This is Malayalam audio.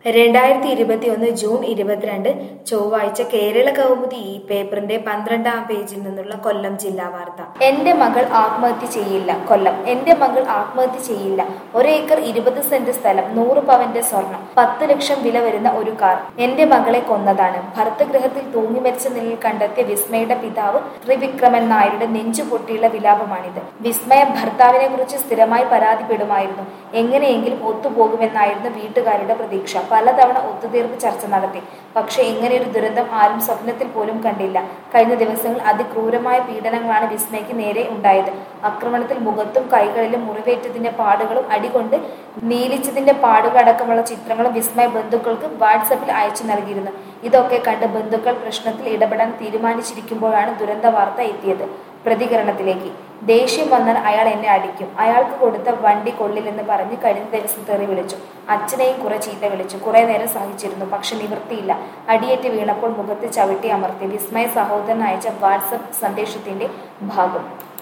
രണ്ടായിരത്തി ഇരുപത്തിയൊന്ന് ജൂൺ ഇരുപത്തിരണ്ട് ചൊവ്വാഴ്ച കേരള കൗമുദി ഈ പേപ്പറിന്റെ പന്ത്രണ്ടാം പേജിൽ നിന്നുള്ള കൊല്ലം ജില്ലാ വാർത്ത എന്റെ മകൾ ആത്മഹത്യ ചെയ്യില്ല കൊല്ലം എന്റെ മകൾ ആത്മഹത്യ ചെയ്യില്ല ഒരേക്കർ ഇരുപത് സെന്റ് സ്ഥലം നൂറ് പവന്റെ സ്വർണം പത്ത് ലക്ഷം വില വരുന്ന ഒരു കാർ എന്റെ മകളെ കൊന്നതാണ് ഭർത്തഗൃഹത്തിൽ തൂങ്ങി മരിച്ച നിലയിൽ കണ്ടെത്തിയ വിസ്മയുടെ പിതാവ് ത്രിവിക്രമൻ നായരുടെ നെഞ്ചു പൊട്ടിയുള്ള വിലാപമാണിത് വിസ്മയ ഭർത്താവിനെ കുറിച്ച് സ്ഥിരമായി പരാതിപ്പെടുമായിരുന്നു എങ്ങനെയെങ്കിലും ഒത്തുപോകുമെന്നായിരുന്നു വീട്ടുകാരുടെ പ്രതീക്ഷ പലതവണ ഒത്തുതീർപ്പ് ചർച്ച നടത്തി പക്ഷേ ഇങ്ങനെയൊരു ദുരന്തം ആരും സ്വപ്നത്തിൽ പോലും കണ്ടില്ല കഴിഞ്ഞ ദിവസങ്ങളിൽ അതിക്രൂരമായ പീഡനങ്ങളാണ് വിസ്മയ്ക്ക് നേരെ ഉണ്ടായത് ആക്രമണത്തിൽ മുഖത്തും കൈകളിലും മുറിവേറ്റതിന്റെ പാടുകളും അടികൊണ്ട് നീലിച്ചതിന്റെ പാടുകൾ അടക്കമുള്ള ചിത്രങ്ങളും വിസ്മയ ബന്ധുക്കൾക്ക് വാട്സപ്പിൽ അയച്ചു നൽകിയിരുന്നു ഇതൊക്കെ കണ്ട് ബന്ധുക്കൾ പ്രശ്നത്തിൽ ഇടപെടാൻ തീരുമാനിച്ചിരിക്കുമ്പോഴാണ് ദുരന്ത വാർത്ത എത്തിയത് പ്രതികരണത്തിലേക്ക് ദേഷ്യം വന്നാൽ അയാൾ എന്നെ അടിക്കും അയാൾക്ക് കൊടുത്ത വണ്ടി കൊള്ളില്ലെന്ന് പറഞ്ഞ് കഴിഞ്ഞ ദിവസം തെറി വിളിച്ചു അച്ഛനെയും കുറെ ചീത്ത വിളിച്ചു കുറെ നേരം സഹിച്ചിരുന്നു പക്ഷെ നിവൃത്തിയില്ല അടിയേറ്റ് വീണപ്പോൾ മുഖത്ത് ചവിട്ടി അമർത്തി വിസ്മയ സഹോദരൻ അയച്ച വാട്സപ്പ് സന്ദേശത്തിന്റെ ഭാഗം